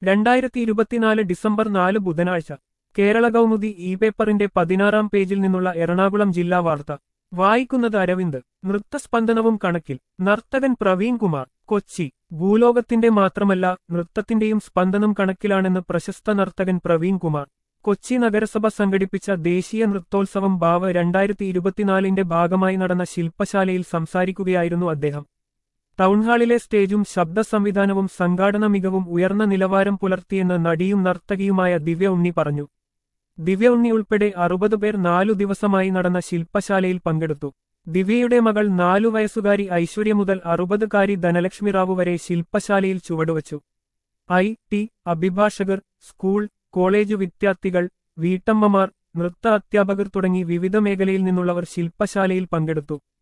രണ്ടായിരത്തി ഇരുപത്തിനാല് ഡിസംബർ നാല് ബുധനാഴ്ച കേരള കൗമുദി ഇ പേപ്പറിന്റെ പതിനാറാം പേജിൽ നിന്നുള്ള എറണാകുളം ജില്ലാ വാർത്ത വായിക്കുന്നത് അരവിന്ദ് നൃത്തസ്പന്ദനവും കണക്കിൽ നർത്തകൻ പ്രവീൺ കുമാർ കൊച്ചി ഭൂലോകത്തിന്റെ മാത്രമല്ല നൃത്തത്തിന്റെയും സ്പന്ദനം കണക്കിലാണെന്ന് പ്രശസ്ത നർത്തകൻ പ്രവീൺ കുമാർ കൊച്ചി നഗരസഭ സംഘടിപ്പിച്ച ദേശീയ നൃത്തോത്സവം ഭാവ രണ്ടായിരത്തി ഇരുപത്തിനാലിന്റെ ഭാഗമായി നടന്ന ശില്പശാലയിൽ സംസാരിക്കുകയായിരുന്നു അദ്ദേഹം ടൗൺഹാളിലെ സ്റ്റേജും ശബ്ദ സംവിധാനവും സംഘാടന മികവും ഉയർന്ന നിലവാരം പുലർത്തിയെന്ന് നടിയും നർത്തകിയുമായ ദിവ്യ ഉണ്ണി പറഞ്ഞു ദിവ്യ ഉണ്ണി ഉൾപ്പെടെ അറുപത് പേർ നാലു ദിവസമായി നടന്ന ശില്പശാലയിൽ പങ്കെടുത്തു ദിവ്യയുടെ മകൾ നാലു വയസ്സുകാരി ഐശ്വര്യ മുതൽ അറുപതുകാരി ധനലക്ഷ്മി റാവു വരെ ശില്പശാലയിൽ ചുവടുവച്ചു ഐ ടി അഭിഭാഷകർ സ്കൂൾ കോളേജ് വിദ്യാർത്ഥികൾ വീട്ടമ്മമാർ നൃത്ത അധ്യാപകർ തുടങ്ങി വിവിധ മേഖലയിൽ നിന്നുള്ളവർ ശില്പശാലയിൽ പങ്കെടുത്തു